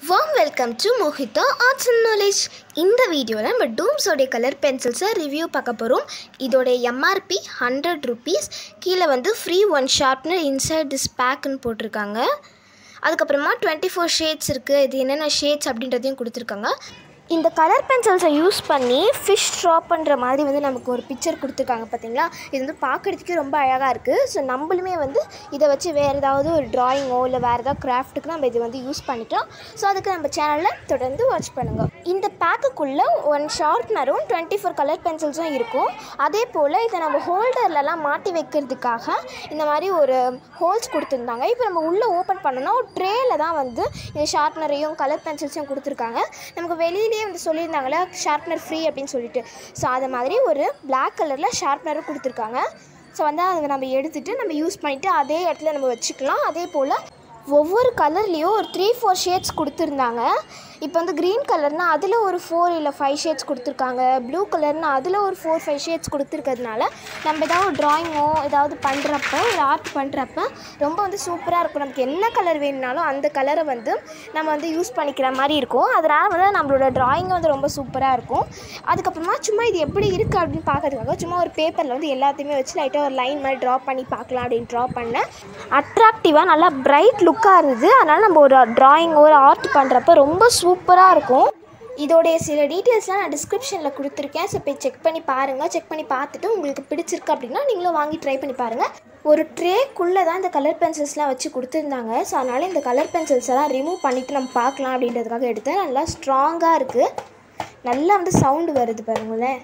warm welcome to Mohita arts and knowledge இந்த வீடியோவில் நம்ம டூம்ஸோடைய கலர் பென்சில்ஸை ரிவ்யூ பார்க்க போகிறோம் இதோடைய எம்ஆர்பி ஹண்ட்ரட் ருபீஸ் கீழே வந்து free one sharpener inside this பேக்குன்னு போட்டிருக்காங்க அதுக்கப்புறமா டுவெண்ட்டி ஃபோர் ஷேட்ஸ் இருக்குது இது என்னென்ன ஷேட்ஸ் அப்படின்றதையும் கொடுத்துருக்காங்க இந்த கலர் பென்சில்ஸை யூஸ் பண்ணி ஃபிஷ் ட்ரா பண்ணுற மாதிரி வந்து நமக்கு ஒரு பிக்சர் கொடுத்துருக்காங்க பார்த்தீங்களா இது வந்து பார்க்குறதுக்கே ரொம்ப அழகாக இருக்குது ஸோ நம்மளுமே வந்து இதை வச்சு வேறு ஏதாவது ஒரு ட்ராயிங்கோ இல்லை வேறு ஏதாவது கிராஃப்ட்டுக்கு நம்ம இது வந்து யூஸ் பண்ணிட்டோம் ஸோ அதுக்கு நம்ம சேனலில் தொடர்ந்து வாட்ச் பண்ணுங்கள் இந்த பேக்குக்குள்ளே ஒன் ஷார்ப்னரும் டுவெண்ட்டி ஃபோர் கலர் பென்சில்ஸும் இருக்கும் அதே போல் இதை நம்ம ஹோல்டர்லலாம் மாட்டி வைக்கிறதுக்காக இந்த மாதிரி ஒரு ஹோல்ஸ் கொடுத்துருந்தாங்க இப்போ நம்ம உள்ளே ஓப்பன் பண்ணோன்னா ஒரு ட்ரேயில் தான் வந்து இந்த ஷார்ப்னரையும் கலர் பென்சில்ஸையும் கொடுத்துருக்காங்க நமக்கு வெளியிலேயே வந்து சொல்லியிருந்தாங்களே ஷார்ப்னர் ஃப்ரீ அப்படின்னு சொல்லிட்டு ஸோ அது மாதிரி ஒரு Black கலரில் ஷார்ப்னரும் கொடுத்துருக்காங்க ஸோ வந்து அதை நம்ம எடுத்துகிட்டு நம்ம யூஸ் பண்ணிவிட்டு அதே இடத்துல நம்ம வச்சுக்கலாம் அதே போல் ஒவ்வொரு கலர்லேயும் ஒரு த்ரீ ஃபோர் ஷேட்ஸ் கொடுத்துருந்தாங்க இப்போ வந்து க்ரீன் கலர்னால் அதில் ஒரு ஃபோர் இல்லை ஃபைவ் ஷேட்ஸ் கொடுத்துருக்காங்க ப்ளூ கலர்னால் அதில் ஒரு ஃபோர் ஃபைவ் ஷேட்ஸ் கொடுத்துருக்கிறதுனால நம்ம ஏதாவது ஒரு ட்ராயிங்கோ ஏதாவது பண்ணுறப்ப ஒரு ஆர்ட் பண்ணுறப்ப ரொம்ப வந்து சூப்பராக இருக்கும் நமக்கு என்ன கலர் வேணுனாலும் அந்த கலரை வந்து நம்ம வந்து யூஸ் பண்ணிக்கிற மாதிரி இருக்கும் அதனால் வந்து நம்மளோட ட்ராயிங் வந்து ரொம்ப சூப்பராக இருக்கும் அதுக்கப்புறமா சும்மா இது எப்படி இருக்குது அப்படின்னு பார்க்கறதுக்காக சும்மா ஒரு பேப்பரில் வந்து எல்லாத்தையுமே வச்சு லைட்டாக ஒரு லைன் மாதிரி ட்ரா பண்ணி பார்க்கலாம் அப்படின்னு ட்ரா பண்ணேன் அட்ராக்டிவாக நல்லா பிரைட் லுக்காக இருந்தது அதனால் நம்ம ஒரு ட்ராயிங் ஒரு ஆர்ட் பண்ணுறப்ப ரொம்ப சூப்பராக இருக்கும் இதோடைய சில டீட்டெயில்ஸ்லாம் நான் டிஸ்கிரிப்ஷனில் கொடுத்துருக்கேன் ஸோ போய் செக் பண்ணி பாருங்கள் செக் பண்ணி பார்த்துட்டு உங்களுக்கு பிடிச்சிருக்கு அப்படின்னா நீங்களும் வாங்கி ட்ரை பண்ணி பாருங்கள் ஒரு ட்ரேக்குள்ளே தான் இந்த கலர் பென்சில்ஸ்லாம் வச்சு கொடுத்துருந்தாங்க ஸோ அதனால் இந்த கலர் பென்சில்ஸ் எல்லாம் ரிமூவ் பண்ணிவிட்டு நம்ம பார்க்கலாம் அப்படின்றதுக்காக எடுத்தேன் நல்லா ஸ்ட்ராங்காக இருக்குது நல்லா வந்து சவுண்டு வருது பாருங்களேன்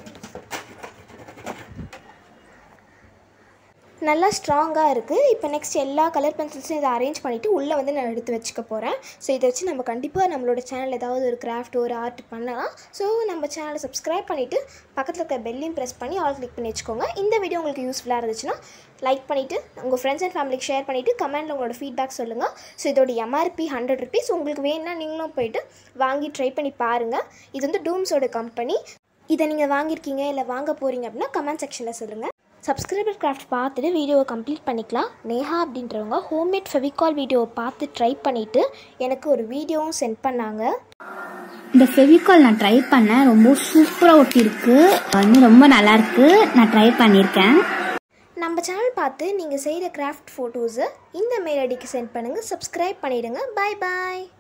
நல்லா ஸ்ட்ராங்காக இருக்குது இப்போ நெக்ஸ்ட் எல்லா கலர் பென்சில்ஸும் இதை அரேஞ்ச் பண்ணிவிட்டு உள்ளே வந்து நான் எடுத்து வச்சுக்க போகிறேன் ஸோ இதை வச்சு நம்ம கண்டிப்பாக நம்மளோட சேனல் ஏதாவது ஒரு கிராஃப்ட் ஒரு ஆர்ட் பண்ணலாம் ஸோ நம்ம சேனலை சப்ஸ்கிரைப் பண்ணிவிட்டு பக்கத்தில் இருக்க பெல்லையும் ப்ரெஸ் பண்ணி ஆல் கிளிக் பண்ணி வச்சுக்கோங்க இந்த வீடியோ உங்களுக்கு யூஸ்ஃபுல்லாக இருந்துச்சுன்னா லைக் பண்ணிவிட்டு உங்கள் ஃப்ரெண்ட்ஸ் அண்ட் ஃபேமிலிக்கு ஷேர் பண்ணிவிட்டு கமெண்ட்டில் உங்களோட ஃபீட்பேக் சொல்லுங்கள் ஸோ இதோட எம்ஆர்பி ஹண்ட்ரட் ருபீஸ் உங்களுக்கு வேணும்னா நீங்களும் போயிட்டு வாங்கி ட்ரை பண்ணி பாருங்கள் இது வந்து டூம்ஸோட கம்பெனி இதை நீங்கள் வாங்கியிருக்கீங்க இல்லை வாங்க போகிறீங்க அப்படின்னா கமெண்ட் செக்ஷனில் சொல்லுங்கள் சப்ஸ்கிரைபர் கிராஃப்ட் பார்த்துட்டு வீடியோவை கம்ப்ளீட் பண்ணிக்கலாம் நேஹா அப்படின்றவங்க ஹோம்மேட் ஃபெவிகால் வீடியோவை பார்த்து ட்ரை பண்ணிவிட்டு எனக்கு ஒரு வீடியோவும் சென்ட் பண்ணாங்க இந்த ஃபெவிகால் நான் ட்ரை பண்ணேன் ரொம்ப சூப்பராக ஒட்டியிருக்கு வந்து ரொம்ப நல்லா இருக்கு நான் ட்ரை பண்ணியிருக்கேன் நம்ம சேனல் பார்த்து நீங்கள் செய்கிற கிராஃப்ட் ஃபோட்டோஸை இந்த மெயில் ஐடிக்கு சென்ட் பண்ணுங்கள் சப்ஸ்கிரைப் பண்ணிவிடுங்க பாய் பாய்